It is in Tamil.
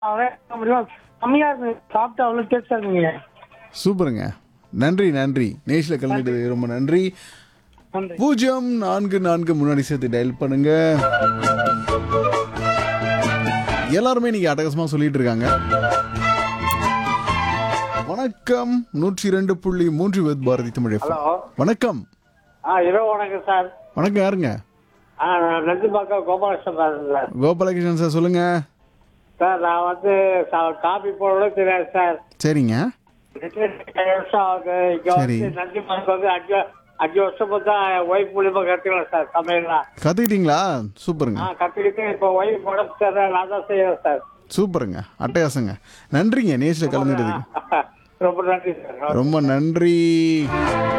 அதான் முடியும் கம்மியா இருக்கு சாப்பிட்டு அவ்வளவு டேஸ்டா இருக்குங்க சூப்பருங்க நன்றி நன்றி நேஷில் கலந்துட்டது ரொம்ப நன்றி நன்றி பூஜ்ஜியம் நான்கு நான்கு முன்னாடி சேர்த்து டயல் பண்ணுங்க எல்லாருமே நீங்க அட்டகாசமா சொல்லிட்டு இருக்காங்க வணக்கம் நூற்றி இரண்டு புள்ளி மூன்று with Bharathi Tamil FM. Hello வணக்கம் ஆ இரவு வணக்கம் சார் வணக்கம் யாருங்க ஆ நான் நந்திபாக்கம் கோபாலகிருஷ்ணன் பேசுறேன் சார் கோபாலகிருஷ்ணன் சார் சொல்லுங்க சார் நான் வந்து சா- காபி போடவும் தெரியாது சார் சரிங்க ஏழு வருஷம் ஆகுது இங்க சரி. வந்து நந்திபாக்கம் வந்து அஞ்சு அஞ்சு வருஷம் தான் ஒய்ஃப் மூலியமா கத்துக்கலாம் சார் சமையல்லாம் கத்துக்கிட்டீங்களா சூப்பருங்க ஆ கத்துக்கிட்டு இப்போ ஒய்ஃப் உடம்பு சார் நான் தான் செய்யறேன் சார் சூப்பருங்க அட்டகாசங்க நன்றிங்க நேஷில் கலந்துட்டதுக்கு ரொம்ப நன்றி சார் ரொம்ப நன்றி